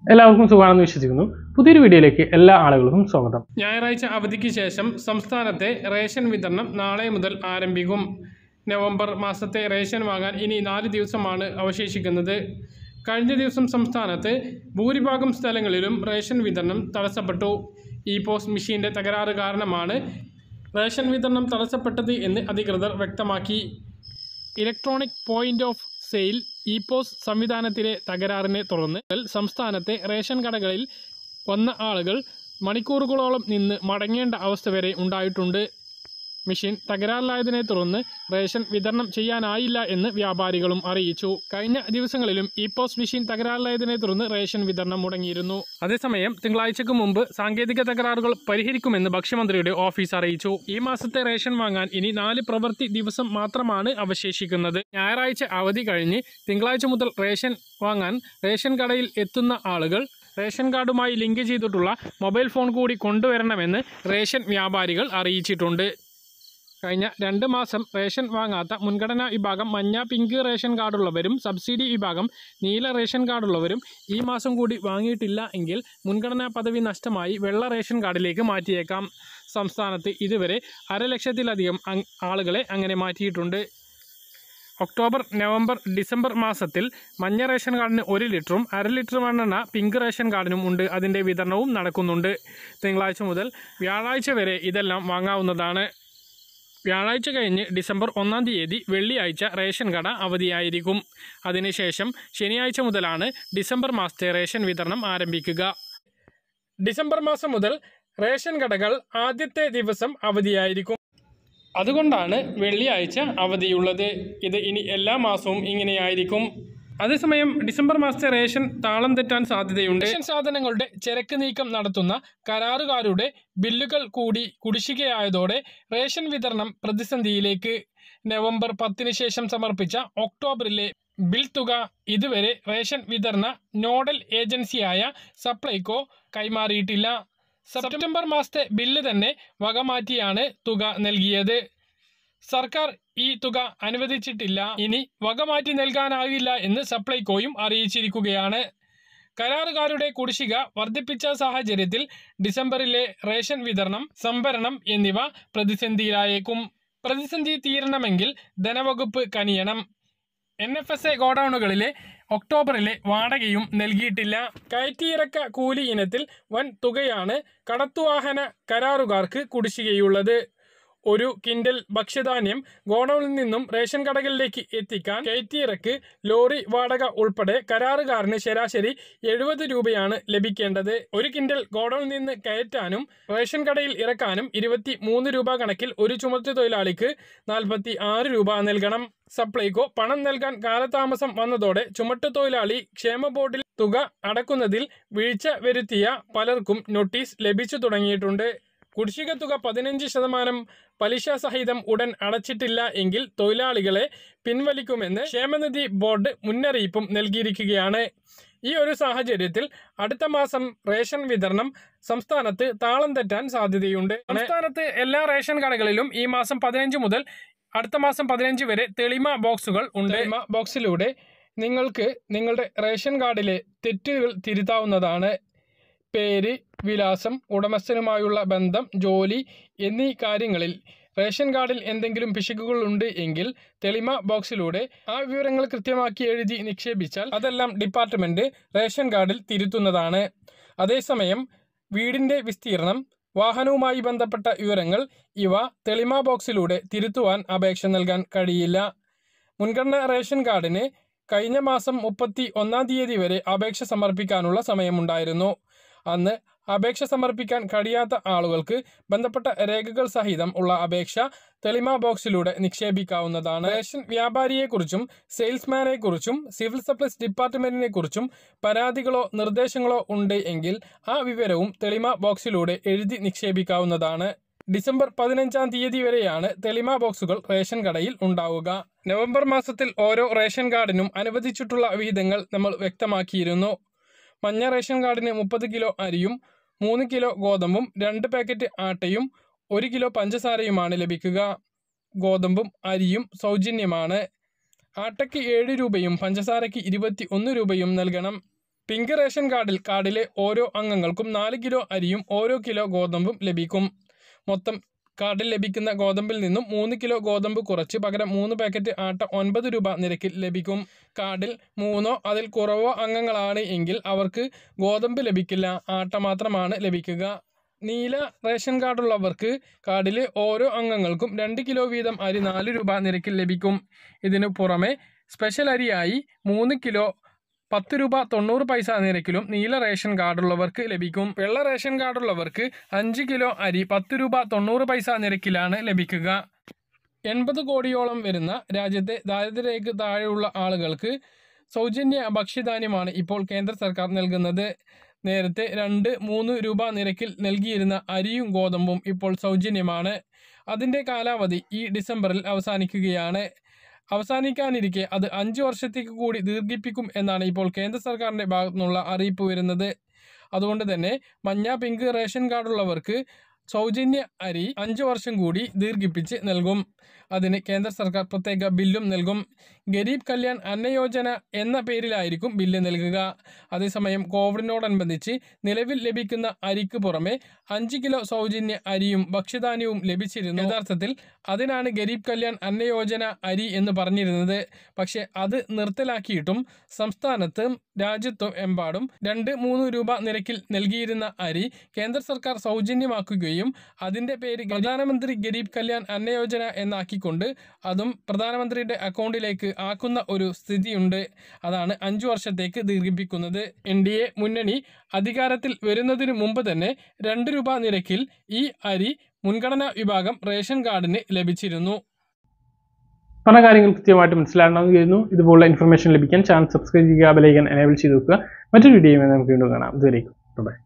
എല്ലാവർക്കും സുഖമാണെന്ന് വിശ്വസിക്കുന്നു പുതിയൊരു വീഡിയോയിലേക്ക് എല്ലാ ആളുകൾക്കും സ്വാഗതം ഞായറാഴ്ച അവധിക്ക് ശേഷം സംസ്ഥാനത്തെ റേഷൻ വിതരണം നാളെ മുതൽ ആരംഭിക്കും നവംബർ മാസത്തെ റേഷൻ വാങ്ങാൻ ഇനി നാല് ദിവസമാണ് അവശേഷിക്കുന്നത് കഴിഞ്ഞ ദിവസം സംസ്ഥാനത്ത് ഭൂരിഭാഗം സ്ഥലങ്ങളിലും റേഷൻ വിതരണം തടസ്സപ്പെട്ടു ഈ പോസ്റ്റ് മെഷീൻ്റെ തകരാറ് കാരണമാണ് റേഷൻ വിതരണം തടസ്സപ്പെട്ടത് എന്ന് അധികൃതർ വ്യക്തമാക്കി electronic point of sale E POS സംവിധാനത്തിലെ തകരാറിനെ തുടർന്ന് സംസ്ഥാനത്തെ റേഷൻ കടകളിൽ വന്ന ആളുകൾ മണിക്കൂറുകളോളം നിന്ന് മടങ്ങേണ്ട അവസ്ഥ വരെ ഉണ്ടായിട്ടുണ്ട് മെഷീൻ തകരാറിലായതിനെ തുടർന്ന് റേഷൻ വിതരണം ചെയ്യാനായില്ല എന്ന് വ്യാപാരികളും അറിയിച്ചു കഴിഞ്ഞ ദിവസങ്ങളിലും ഇ പോസ് മെഷീൻ തകരാറിലായതിനെ തുടർന്ന് റേഷൻ വിതരണം മുടങ്ങിയിരുന്നു അതേസമയം തിങ്കളാഴ്ചക്ക് മുമ്പ് സാങ്കേതിക തകരാറുകൾ പരിഹരിക്കുമെന്ന് ഭക്ഷ്യമന്ത്രിയുടെ ഓഫീസ് അറിയിച്ചു ഈ മാസത്തെ റേഷൻ വാങ്ങാൻ ഇനി നാല് പ്രവൃത്തി ദിവസം മാത്രമാണ് അവശേഷിക്കുന്നത് ഞായറാഴ്ച അവധി കഴിഞ്ഞ് തിങ്കളാഴ്ച മുതൽ റേഷൻ വാങ്ങാൻ റേഷൻ കടയിൽ എത്തുന്ന ആളുകൾ റേഷൻ കാർഡുമായി ലിങ്ക് ചെയ്തിട്ടുള്ള മൊബൈൽ ഫോൺ കൂടി കൊണ്ടുവരണമെന്ന് റേഷൻ വ്യാപാരികൾ അറിയിച്ചിട്ടുണ്ട് കഴിഞ്ഞ രണ്ട് മാസം റേഷൻ വാങ്ങാത്ത മുൻഗണനാ വിഭാഗം മഞ്ഞ പിങ്ക് റേഷൻ കാർഡുള്ളവരും സബ്സിഡി വിഭാഗം നീല റേഷൻ കാർഡുള്ളവരും ഈ മാസം കൂടി വാങ്ങിയിട്ടില്ല എങ്കിൽ മുൻഗണനാ പദവി നഷ്ടമായി വെള്ള റേഷൻ കാർഡിലേക്ക് മാറ്റിയേക്കാം സംസ്ഥാനത്ത് ഇതുവരെ അരലക്ഷത്തിലധികം അങ് ആളുകളെ അങ്ങനെ മാറ്റിയിട്ടുണ്ട് ഒക്ടോബർ നവംബർ ഡിസംബർ മാസത്തിൽ മഞ്ഞ റേഷൻ കാർഡിന് ഒരു ലിറ്ററും അര ലിറ്റർ മണ്ണെണ്ണ പിങ്ക് റേഷൻ കാർഡിനും ഉണ്ട് അതിൻ്റെ വിതരണവും നടക്കുന്നുണ്ട് തിങ്കളാഴ്ച മുതൽ വ്യാഴാഴ്ച വരെ ഇതെല്ലാം വാങ്ങാവുന്നതാണ് വ്യാഴാഴ്ച കഴിഞ്ഞ് ഡിസംബർ ഒന്നാം തീയതി വെള്ളിയാഴ്ച റേഷൻ കട അവധിയായിരിക്കും അതിനുശേഷം ശനിയാഴ്ച മുതലാണ് ഡിസംബർ മാസത്തെ റേഷൻ വിതരണം ആരംഭിക്കുക ഡിസംബർ മാസം മുതൽ റേഷൻ കടകൾ ആദ്യത്തെ ദിവസം അവധിയായിരിക്കും അതുകൊണ്ടാണ് വെള്ളിയാഴ്ച അവധിയുള്ളത് ഇത് ഇനി എല്ലാ മാസവും ഇങ്ങനെയായിരിക്കും അതേസമയം ഡിസംബർ മാസത്തെ റേഷൻ താളം തെറ്റാൻ സാധ്യതയുണ്ട് റേഷൻ സാധനങ്ങളുടെ ചരക്ക് നീക്കം നടത്തുന്ന കരാറുകാരുടെ ബില്ലുകൾ കൂടി കുടിശ്ശികയായതോടെ റേഷൻ വിതരണം പ്രതിസന്ധിയിലേക്ക് നവംബർ പത്തിന് ശേഷം സമർപ്പിച്ച ഒക്ടോബറിലെ ബിൽ തുക ഇതുവരെ റേഷൻ വിതരണ നോഡൽ ഏജൻസിയായ സപ്ലൈകോ കൈമാറിയിട്ടില്ല സെപ്റ്റംബർ മാസത്തെ ബില്ല് തന്നെ വകമാറ്റിയാണ് തുക നൽകിയത് സർക്കാർ ഈ തുക അനുവദിച്ചിട്ടില്ല ഇനി വകമാറ്റി നൽകാനാകില്ല എന്ന് സപ്ലൈകോയും അറിയിച്ചിരിക്കുകയാണ് കരാറുകാരുടെ കുടിശ്ശിക വർദ്ധിപ്പിച്ച സാഹചര്യത്തിൽ ഡിസംബറിലെ റേഷൻ വിതരണം സംഭരണം എന്നിവ പ്രതിസന്ധിയിലായേക്കും പ്രതിസന്ധി തീരണമെങ്കിൽ ധനവകുപ്പ് കനിയണം എൻ എഫ് എസ് എ ഗോഡൌണുകളിലെ ഒക്ടോബറിലെ വാടകയും നൽകിയിട്ടില്ല കയറ്റിയിറക്ക കൂലി ഇനത്തിൽ വൻ തുകയാണ് കടത്തുവാഹന കരാറുകാർക്ക് കുടിശ്ശികയുള്ളത് ഒരു കിൻഡൽ ഭക്ഷ്യധാന്യം ഗോഡൌണിൽ നിന്നും റേഷൻ കടകളിലേക്ക് എത്തിക്കാൻ കയറ്റിയിറക്ക് ലോറി വാടക ഉൾപ്പെടെ കരാറുകാരന് ശരാശരി എഴുപത് രൂപയാണ് ലഭിക്കേണ്ടത് ഒരു കിൻഡൽ ഗോഡൌണിൽ നിന്ന് കയറ്റാനും റേഷൻ കടയിൽ ഇറക്കാനും ഇരുപത്തി മൂന്ന് രൂപ കണക്കിൽ ഒരു ചുമട്ട് തൊഴിലാളിക്ക് നാൽപ്പത്തി ആറ് രൂപ നൽകണം സപ്ലൈകോ പണം നൽകാൻ കാലതാമസം വന്നതോടെ ചുമട്ട് തൊഴിലാളി ക്ഷേമ ബോർഡിൽ തുക അടക്കുന്നതിൽ വീഴ്ച വരുത്തിയ പലർക്കും നോട്ടീസ് ലഭിച്ചു തുടങ്ങിയിട്ടുണ്ട് കുടിശ്ശിക തുക പതിനഞ്ച് ശതമാനം പലിശ സഹിതം ഉടൻ അടച്ചിട്ടില്ല എങ്കിൽ തൊഴിലാളികളെ പിൻവലിക്കുമെന്ന് ക്ഷേമനിധി ബോർഡ് മുന്നറിയിപ്പും നൽകിയിരിക്കുകയാണ് ഈ ഒരു സാഹചര്യത്തിൽ അടുത്ത മാസം റേഷൻ വിതരണം സംസ്ഥാനത്ത് താളം തെറ്റാൻ സാധ്യതയുണ്ട് സംസ്ഥാനത്ത് എല്ലാ റേഷൻ കടകളിലും ഈ മാസം പതിനഞ്ച് മുതൽ അടുത്ത മാസം പതിനഞ്ച് വരെ തെളിമ ബോക്സുകൾ ഉണ്ട് തെളിമ ബോക്സിലൂടെ നിങ്ങൾക്ക് നിങ്ങളുടെ റേഷൻ കാർഡിലെ തെറ്റുകൾ തിരുത്താവുന്നതാണ് പേര് വിലാസം ഉടമസ്ഥനുമായുള്ള ബന്ധം ജോലി എന്നീ കാര്യങ്ങളിൽ റേഷൻ കാർഡിൽ എന്തെങ്കിലും പിശകുകൾ ഉണ്ട് എങ്കിൽ തെളിമ ബോക്സിലൂടെ ആ വിവരങ്ങൾ കൃത്യമാക്കി എഴുതി നിക്ഷേപിച്ചാൽ അതെല്ലാം ഡിപ്പാർട്ട്മെന്റ് റേഷൻ കാർഡിൽ തിരുത്തുന്നതാണ് അതേസമയം വീടിന്റെ വിസ്തീർണം വാഹനവുമായി ബന്ധപ്പെട്ട വിവരങ്ങൾ ഇവ തെളിമ ബോക്സിലൂടെ തിരുത്തുവാൻ അപേക്ഷ നൽകാൻ കഴിയില്ല മുൻഗണന റേഷൻ കാർഡിന് കഴിഞ്ഞ മാസം മുപ്പത്തി ഒന്നാം തീയതി വരെ അപേക്ഷ സമർപ്പിക്കാനുള്ള സമയമുണ്ടായിരുന്നു അന്ന് അപേക്ഷ സമർപ്പിക്കാൻ കഴിയാത്ത ആളുകൾക്ക് ബന്ധപ്പെട്ട രേഖകൾ സഹിതം ഉള്ള അപേക്ഷ തെളിമ ബോക്സിലൂടെ നിക്ഷേപിക്കാവുന്നതാണ് റേഷൻ വ്യാപാരിയെക്കുറിച്ചും സെയിൽസ്മാനെക്കുറിച്ചും സിവിൽ സപ്ലൈസ് ഡിപ്പാർട്ട്മെന്റിനെ കുറിച്ചും പരാതികളോ നിർദ്ദേശങ്ങളോ ഉണ്ട് എങ്കിൽ ആ വിവരവും തെളിമ ബോക്സിലൂടെ എഴുതി നിക്ഷേപിക്കാവുന്നതാണ് ഡിസംബർ പതിനഞ്ചാം തീയതി വരെയാണ് തെളിമ ബോക്സുകൾ റേഷൻ കടയിൽ ഉണ്ടാവുക നവംബർ മാസത്തിൽ ഓരോ റേഷൻ കാർഡിനും അനുവദിച്ചിട്ടുള്ള വിഹിതങ്ങൾ നമ്മൾ വ്യക്തമാക്കിയിരുന്നു മഞ്ഞ റേഷൻ കാർഡിന് മുപ്പത് കിലോ അരിയും മൂന്ന് കിലോ ഗോതമ്പും രണ്ട് പാക്കറ്റ് ആട്ടയും ഒരു കിലോ പഞ്ചസാരയുമാണ് ലഭിക്കുക ഗോതമ്പും അരിയും സൗജന്യമാണ് ആട്ടയ്ക്ക് ഏഴ് രൂപയും പഞ്ചസാരയ്ക്ക് ഇരുപത്തി ഒന്ന് രൂപയും നൽകണം പിങ്ക് റേഷൻ കാർഡിൽ കാർഡിലെ ഓരോ അംഗങ്ങൾക്കും നാല് കിലോ അരിയും ഓരോ കിലോ ഗോതമ്പും ലഭിക്കും മൊത്തം കാർഡിൽ ലഭിക്കുന്ന ഗോതമ്പിൽ നിന്നും മൂന്ന് കിലോ ഗോതമ്പ് കുറച്ച് പകരം മൂന്ന് പാക്കറ്റ് ആട്ട ഒൻപത് രൂപ നിരക്കിൽ ലഭിക്കും കാർഡിൽ മൂന്നോ അതിൽ കുറവോ അംഗങ്ങളാണ് എങ്കിൽ അവർക്ക് ഗോതമ്പ് ലഭിക്കില്ല ആട്ട മാത്രമാണ് ലഭിക്കുക നീല റേഷൻ കാർഡുള്ളവർക്ക് കാർഡിലെ ഓരോ അംഗങ്ങൾക്കും രണ്ട് കിലോ വീതം അരി നാല് രൂപ നിരക്കിൽ ലഭിക്കും ഇതിനു പുറമെ സ്പെഷ്യൽ അരിയായി മൂന്ന് കിലോ പത്ത് രൂപ തൊണ്ണൂറ് പൈസ നിരക്കിലും നീല റേഷൻ കാർഡുള്ളവർക്ക് ലഭിക്കും വെള്ള റേഷൻ കാർഡുള്ളവർക്ക് അഞ്ച് കിലോ അരി പത്ത് രൂപ തൊണ്ണൂറ് പൈസ നിരക്കിലാണ് ലഭിക്കുക എൺപത് കോടിയോളം വരുന്ന രാജ്യത്തെ ദാരിദ്ര്യരേഖ താഴെയുള്ള ആളുകൾക്ക് സൗജന്യ ഭക്ഷ്യധാന്യമാണ് ഇപ്പോൾ കേന്ദ്ര സർക്കാർ നൽകുന്നത് നേരത്തെ രണ്ട് മൂന്ന് രൂപ നിരക്കിൽ നൽകിയിരുന്ന അരിയും ഗോതമ്പും ഇപ്പോൾ സൗജന്യമാണ് അതിൻ്റെ കാലാവധി ഈ ഡിസംബറിൽ അവസാനിക്കുകയാണ് അവസാനിക്കാനിരിക്കെ അത് അഞ്ച് വർഷത്തേക്ക് കൂടി ദീർഘിപ്പിക്കും എന്നാണ് ഇപ്പോൾ കേന്ദ്ര സർക്കാരിൻ്റെ ഭാഗത്തു നിന്നുള്ള അറിയിപ്പ് വരുന്നത് അതുകൊണ്ട് തന്നെ മഞ്ഞ പിങ്ക് റേഷൻ കാർഡുള്ളവർക്ക് സൗജന്യ അരി അഞ്ച് വർഷം കൂടി ദീർഘിപ്പിച്ച് നൽകും അതിന് കേന്ദ്ര സർക്കാർ പ്രത്യേക ബില്ലും നൽകും ഗരീബ് കല്യാൺ അന്ന യോജന എന്ന പേരിലായിരിക്കും ബില്ല് നൽകുക അതേസമയം കോവിഡിനോടനുബന്ധിച്ച് നിലവിൽ ലഭിക്കുന്ന അരിക്ക് പുറമെ അഞ്ച് കിലോ സൗജന്യ അരിയും ഭക്ഷ്യധാന്യവും ലഭിച്ചിരുന്നു യഥാർത്ഥത്തിൽ അതിനാണ് ഗരീബ് കല്യാൺ അന്ന യോജന അരി എന്ന് പറഞ്ഞിരുന്നത് പക്ഷേ അത് നിർത്തലാക്കിയിട്ടും സംസ്ഥാനത്തും രാജ്യത്തും എമ്പാടും രണ്ട് മൂന്ന് രൂപ നിരക്കിൽ നൽകിയിരുന്ന അരി കേന്ദ്ര സർക്കാർ സൗജന്യമാക്കുകയും അതിൻ്റെ പേര് പ്രധാനമന്ത്രി ഗരീബ് കല്യാൺ അന്ന യോജന എന്നാക്കിക്കൊണ്ട് അതും പ്രധാനമന്ത്രിയുടെ അക്കൗണ്ടിലേക്ക് ആക്കുന്ന ഒരു സ്ഥിതിയുണ്ട് അതാണ് അഞ്ചു വർഷത്തേക്ക് ദീർഘിപ്പിക്കുന്നത് എൻ ഡി എ മുന്നണി അധികാരത്തിൽ വരുന്നതിന് മുമ്പ് തന്നെ രണ്ട് രൂപ നിരക്കിൽ ഈ അരി മുൻഗണനാ വിഭാഗം റേഷൻ കാർഡിന് ലഭിച്ചിരുന്നു പറഞ്ഞ കാര്യങ്ങൾ കൃത്യമായിട്ട് മനസ്സിലാകണമെന്ന് കരുതുന്നു ഇതുപോലുള്ള ഇൻഫർമേഷൻ ലഭിക്കാൻ ചാനൽ സബ്സ്ക്രൈബ് ചെയ്യുക ബെലൈക്കൻ എനേബിൾ ചെയ്ത് വെക്കുക മറ്റൊരു വീഡിയോയുമായി നമുക്ക് വീണ്ടും കാണാം ഇതുവരേക്കും ബൈ